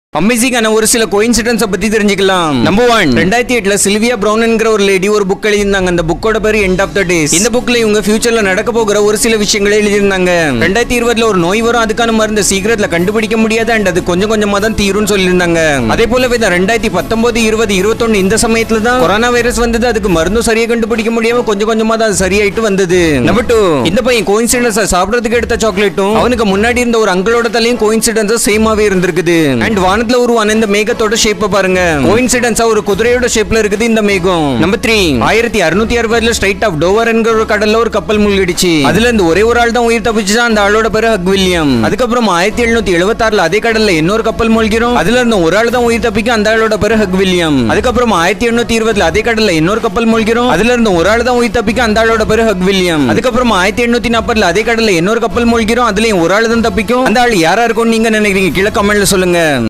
அமேசிங்கான ஒரு சில கோயின்சிடன்ஸ் பத்தி தெரிஞ்சுக்கலாம் நம்பர் ஒன் ரெண்டாயிரத்தி எட்டுல சில்வியா பிரவுன்ங்கிற ஒரு லேடி ஒரு புக் எழுதியிருந்தாங்க அந்த புக்கோட பேரு எண்ட் ஆஃப் த டேஸ் இந்த புக்ல இவங்க ஃபியூச்சர்ல நடக்க போகிற ஒரு சில விஷயங்களை எழுதியிருந்தாங்க ரெண்டாயிரத்தி இருபதுல ஒரு நோய் வரும் அதுக்கான மருந்து சீக்கிரத்துல கண்டுபிடிக்க முடியாது அண்ட் அது கொஞ்சம் கொஞ்சமா தான் தீரும்னு சொல்லியிருந்தாங்க அதே போலவே தான் ரெண்டாயிரத்தி பத்தொன்பது இருபது இருபத்தொன்னு இந்த சமயத்துல தான் கொரோனா வைரஸ் வந்தது அதுக்கு மருந்தும் சரியா கண்டுபிடிக்க முடியாம கொஞ்சம் கொஞ்சமா தான் அது சரியாயிட்டு வந்தது நம்பர் டூ இந்த பையன் கோயின்சிடன்ஸ் சாப்பிடறதுக்கு எடுத்த சாக்லேட்டும் அவனுக்கு முன்னாடி இருந்த ஒரு அங்கிளோட தலையும் கோயின்சிடன்ஸ் சேமாவே இருந்திருக்குது அண்ட் வானத்துல உருவான இந்த மேகத்தோட ஷேப்ப பாருங்க கோயின்சிடன்ஸா ஒரு குதிரையோட ஷேப்ல இருக்குது இந்த மேகம் நம்பர் த்ரீ ஆயிரத்தி அறுநூத்தி அறுபதுல ஸ்ட்ரைட் ஆஃப் டோவர் என்கிற ஒரு கடல்ல ஒரு கப்பல் மூழ்கிடுச்சு அதுல இருந்து ஒரே ஒரு ஆள் தான் உயிர் தப்பிச்சுதான் அந்த ஆளோட பேரு ஹக் வில்லியம் அதுக்கப்புறம் ஆயிரத்தி எழுநூத்தி எழுபத்தி ஆறுல அதே கடல்ல இன்னொரு கப்பல் மூழ்கிறோம் அதுல இருந்து ஒரு ஆள் தான் உயிர் தப்பிக்கும் அந்த ஆளோட பேரு ஹக் வில்லியம் அதுக்கப்புறம் ஆயிரத்தி எண்ணூத்தி இருபதுல அதே கடல்ல இன்னொரு கப்பல் மூழ்கிறோம் அதுல இருந்து ஒரு ஆள் தான் உயிர் தப்பிக்கும் அந்த ஆளோட பேரு ஹக் வில்லியம் அதுக்கப்புறம் ஆயிரத்தி எண்ணூத்தி நாற்பதுல அதே கடல்ல இன்னொரு கப்பல் மூழ்கிறோம் அதுலயும் ஒரு ஆள் தான் தப்பிக்கும் அந்த ஆள் யாரா இருக்கும்னு நீங்க நினைக்கிறீங்க கீழே கமெண்ட்ல சொல்லுங்க